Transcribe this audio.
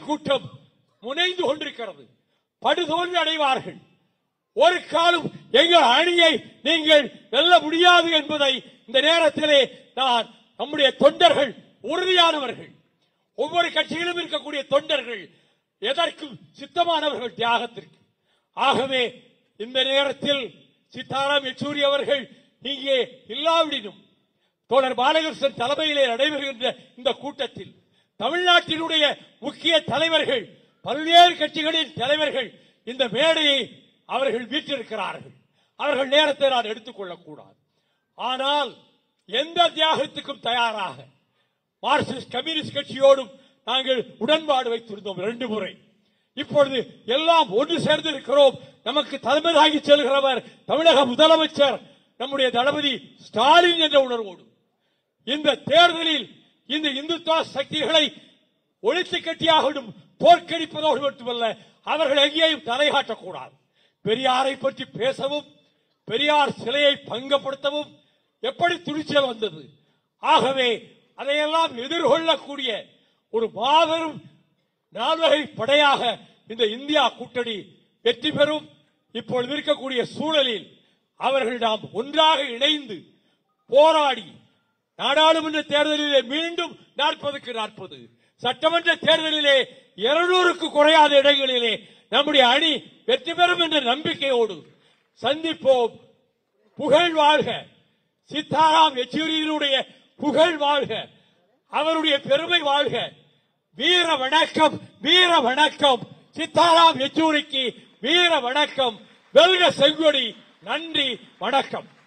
கூட்டம் முனைந்து கொண்டிருக்கிறது படுதோல்வி அடைவார்கள் ஒரு காலம் எங்கள் அணியை நீங்கள் வெல்ல முடியாது என்பதை இந்த நேரத்திலே நான் நம்முடைய தொண்டர்கள் உறுதியானவர்கள் ஒவ்வொரு கட்சியிலும் இருக்கக்கூடிய தொண்டர்கள் எதற்கும் சித்தமானவர்கள் தியாகத்திற்கு ஆகவே இந்த நேரத்தில் சித்தாராம் யெச்சூரி அவர்கள் இங்கே இல்லாவிடினும் தோழர் பாலகிருஷ்ணன் தலைமையிலே நடைபெறுகின்ற இந்த கூட்டத்தில் தமிழ்நாட்டினுடைய முக்கிய தலைவர்கள் பல்வேறு கட்சிகளின் தலைவர்கள் இந்த மேடையை அவர்கள் வீற்றிருக்கிறார்கள் அவர்கள் நேரத்தை நான் எடுத்துக்கொள்ளக் கூடாது ஆனால் எந்த தியாகத்துக்கும் தயாராக மார்க்சிஸ்ட் கம்யூனிஸ்ட் கட்சியோடும் நாங்கள் உடன்பாடு வைத்திருந்தோம் இரண்டு முறை இப்பொழுது எல்லாம் ஒன்று சேர்ந்திருக்கிறோம் நமக்கு தலைமை தாங்கி செல்கிறவர் தமிழக முதலமைச்சர் நம்முடைய தளபதி ஸ்டாலின் என்ற உணர்வோடு இந்த தேர்தலில் இந்த இந்துத்துவ சக்திகளை ஒழித்து கட்டியாகவும் தோற்கடிப்பதோடு மட்டுமல்ல அவர்கள் எங்கேயும் தலைகாட்டக்கூடாது பெரியாரை பற்றி பேசவும் பெரியார் சிலையை பங்கப்படுத்தவும் எப்படி துணிச்சல் வந்தது ஆகவே அதையெல்லாம் எதிர்கொள்ளக்கூடிய ஒரு மாபெரும் நால்வகை படையாக இந்த இந்தியா கூட்டணி வெற்றி பெறும் இப்பொழுது இருக்கக்கூடிய சூழலில் அவர்கள் நாம் ஒன்றாக இணைந்து போராடி நாடாளுமன்ற தேர்தலிலே மீண்டும் நாற்பதுக்கு நாற்பது சட்டமன்ற தேர்தலிலே இருநூறுக்கு குறையாத இடங்களிலே நம்முடைய அணி வெற்றி பெறும் என்ற நம்பிக்கையோடு சந்திப்போம் புகழ் வாழ்க சித்தாராம் யெச்சூரியினுடைய புகழ் வாழ்க அவருடைய பெருமை வாழ்க வீர வணக்கம் வீர வணக்கம் சித்தாராம் யெச்சூரிக்கு வீர வணக்கம் வெல்க செங்கொடி நன்றி வணக்கம்